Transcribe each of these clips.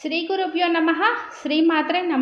శ్రీ గురుభ్యో నమ శ్రీమాత్రే నమ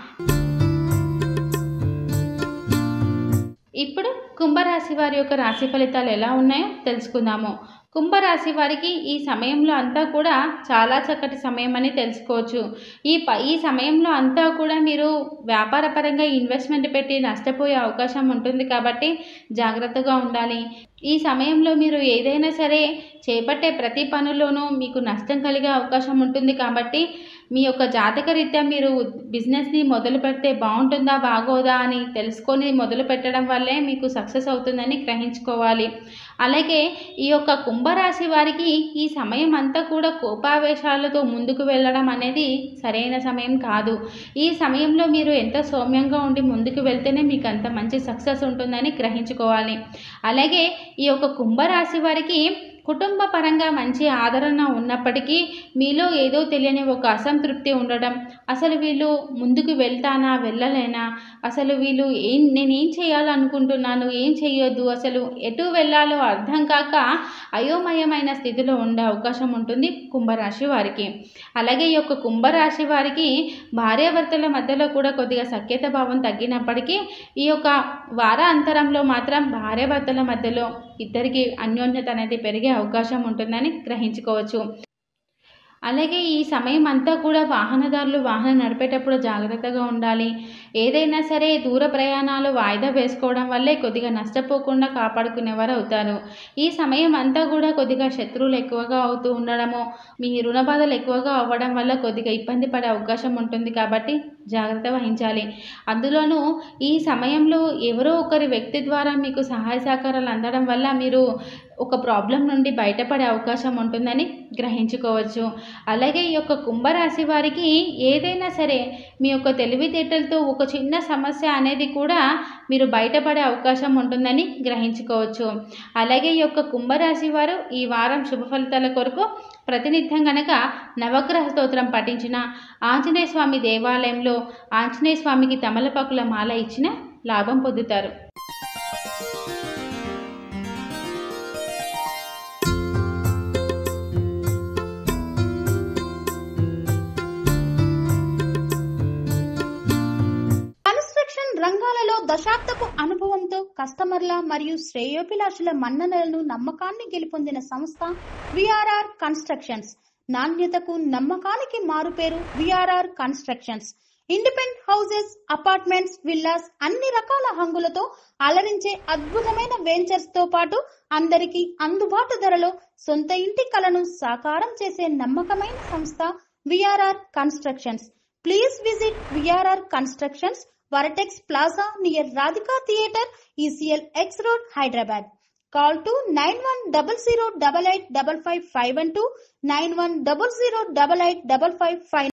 ఇప్పుడు కుంభరాశి వారి యొక్క రాశి ఫలితాలు ఎలా ఉన్నాయో తెలుసుకుందాము కుంభరాశి వారికి ఈ సమయంలో అంతా కూడా చాలా చక్కటి సమయం అని తెలుసుకోవచ్చు ఈ ప ఈ సమయంలో అంతా కూడా మీరు వ్యాపారపరంగా ఇన్వెస్ట్మెంట్ పెట్టి నష్టపోయే అవకాశం ఉంటుంది కాబట్టి జాగ్రత్తగా ఉండాలి ఈ సమయంలో మీరు ఏదైనా సరే చేపట్టే ప్రతి పనుల్లోనూ మీకు నష్టం కలిగే అవకాశం ఉంటుంది కాబట్టి మీ యొక్క జాతకరీత్యా మీరు బిజినెస్ని మొదలు పెడితే బాగుంటుందా బాగోదా అని తెలుసుకొని మొదలు పెట్టడం వల్లే మీకు సక్సెస్ అవుతుందని గ్రహించుకోవాలి అలాగే ఈ యొక్క కుంభరాశి వారికి ఈ సమయం అంతా కూడా కోపావేశాలతో ముందుకు వెళ్ళడం అనేది సరైన సమయం కాదు ఈ సమయంలో మీరు ఎంత సౌమ్యంగా ఉండి ముందుకు వెళ్తేనే మీకు అంత మంచి సక్సెస్ ఉంటుందని గ్రహించుకోవాలి అలాగే ఈ యొక్క కుంభరాశి వారికి కుటుంబ పరంగా మంచి ఆదరణ ఉన్నప్పటికీ మీలో ఏదో తెలియని ఒక అసంతృప్తి ఉండడం అసలు వీళ్ళు ముందుకు వెళ్తానా వెళ్ళలేనా అసలు వీళ్ళు ఏం నేనేం చేయాలనుకుంటున్నాను ఏం చేయొద్దు అసలు ఎటు వెళ్ళాలో అర్థం కాక అయోమయమైన స్థితిలో ఉండే అవకాశం ఉంటుంది కుంభరాశి వారికి అలాగే ఈ యొక్క కుంభరాశి వారికి భార్యాభర్తల మధ్యలో కూడా కొద్దిగా సఖ్యత భావం తగ్గినప్పటికీ ఈ యొక్క వారాంతరంలో మాత్రం భార్యాభర్తల మధ్యలో ఇద్దరికి అన్యోన్యత అనేది పెరిగే అవకాశం ఉంటుందని గ్రహించుకోవచ్చు అలాగే ఈ సమయం అంతా కూడా వాహనదారులు వాహనం నడిపేటప్పుడు జాగ్రత్తగా ఉండాలి ఏదైనా సరే దూర ప్రయాణాలు వాయిదా వేసుకోవడం వల్లే కొద్దిగా నష్టపోకుండా కాపాడుకునేవారు అవుతారు ఈ సమయం అంతా కూడా కొద్దిగా శత్రువులు ఎక్కువగా అవుతూ ఉండడము మీ రుణ బాధలు ఎక్కువగా అవ్వడం వల్ల కొద్దిగా ఇబ్బంది పడే అవకాశం ఉంటుంది కాబట్టి జాగ్రత్త వహించాలి అందులోనూ ఈ సమయంలో ఎవరో ఒకరి వ్యక్తి ద్వారా మీకు సహాయ సహకారాలు అందడం వల్ల మీరు ఒక ప్రాబ్లం నుండి బయటపడే అవకాశం ఉంటుందని గ్రహించుకోవచ్చు అలాగే ఈ యొక్క కుంభరాశి వారికి ఏదైనా సరే మీ యొక్క తెలివితేటలతో ఒక చిన్న సమస్య అనేది కూడా మీరు బయటపడే అవకాశం ఉంటుందని గ్రహించుకోవచ్చు అలాగే ఈ యొక్క కుంభరాశి వారు ఈ వారం శుభ ఫలితాల కొరకు ప్రతినిత్యం గనక నవగ్రహ స్తోత్రం పఠించిన ఆంజనేయ స్వామి దేవాలయంలో ఆంజనేయ స్వామికి తమలపాకుల మాల ఇచ్చిన లాభం పొందుతారు కన్స్ట్రక్షన్ రంగాలలో దశాబ్దపు అనుభవంతో కస్టమర్ల మరియు శ్రేయోభిలాషుల మన్ననలను నమ్మకాన్ని గెలుపొందిన సంస్థ విఆర్ఆర్ కన్స్ట్రక్షన్స్ నాణ్యతకు నమ్మకానికి మారుపేరు VRR constructions independent houses apartments villas అన్ని రకాల హంగులతో అలరించే అద్భుతమైన వెంచర్స్ తో పాటు అందరికీ అందుబాటు ధరలో సొంత ఇంటి కలను సాకారం చేసే నమ్మకమైన సంస్థ VRR constructions please visit VRR constructions Varatex Plaza near Radhika Theatre, ECL X Road, Hyderabad. Call to 9100885551 91008855